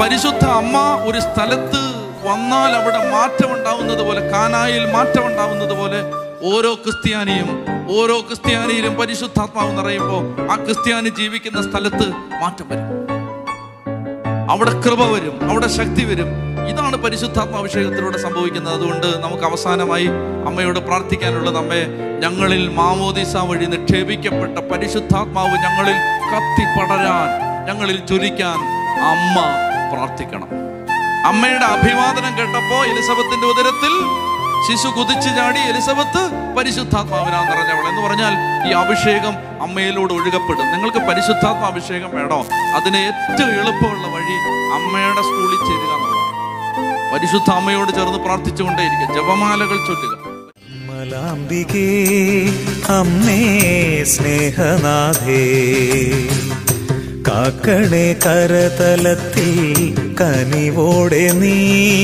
പരിശുദ്ധ അമ്മ ഒരു സ്ഥലത്ത് വന്നാൽ അവിടെ മാറ്റം ഉണ്ടാവുന്നത് പോലെ കാനായിൽ മാറ്റം ഉണ്ടാവുന്നത് പോലെ ഓരോ ക്രിസ്ത്യാനിയും ഓരോ ക്രിസ്ത്യാനിയിലും പരിശുദ്ധാത്മാവ് നിറയുമ്പോൾ ആ ക്രിസ്ത്യാനി ജീവിക്കുന്ന സ്ഥലത്ത് മാറ്റം വരും അവിടെ കൃപ വരും അവിടെ ശക്തി വരും ഇതാണ് പരിശുദ്ധാത്മാഭിഷേകത്തിലൂടെ സംഭവിക്കുന്നത് അതുകൊണ്ട് നമുക്ക് അവസാനമായി അമ്മയോട് പ്രാർത്ഥിക്കാനുള്ളത് അമ്മേ ഞങ്ങളിൽ മാമോദിസ വഴി നിക്ഷേപിക്കപ്പെട്ട പരിശുദ്ധാത്മാവ് ഞങ്ങളിൽ കത്തിപ്പടരാൻ ഞങ്ങളിൽ ജ്വലിക്കാൻ അമ്മ പ്രാർത്ഥിക്കണം അമ്മയുടെ അഭിവാദനം കേട്ടപ്പോ എലിസബത്തിന്റെ ഉദരത്തിൽ ശിശു കുതിച്ചു ചാടി എലിസബത്ത് പരിശുദ്ധാത്മാവിനാ നിറഞ്ഞവൾ എന്ന് പറഞ്ഞാൽ ഈ അഭിഷേകം അമ്മയിലൂടെ ഒഴുകപ്പെടും നിങ്ങൾക്ക് പരിശുദ്ധാത്മ അഭിഷേകം വേണോ അതിന് ഏറ്റവും എളുപ്പമുള്ള വഴി അമ്മയുടെ സ്കൂളിൽ ചേരുക എന്നുള്ളതാണ് പരിശുദ്ധ അമ്മയോട് ചേർന്ന് പ്രാർത്ഥിച്ചുകൊണ്ടേയിരിക്കുക ജപമാലകൾ ചൊല്ലുക മലാംബികേ അമ്മേ സ്നേഹനാഥേ കാക്കണേ കരതലത്തിൽ കനിവോടെ നീ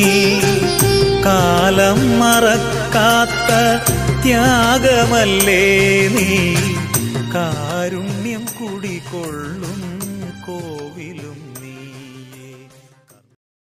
കാലം മറക്കാത്ത ത്യാഗമല്ലേ നീ കാ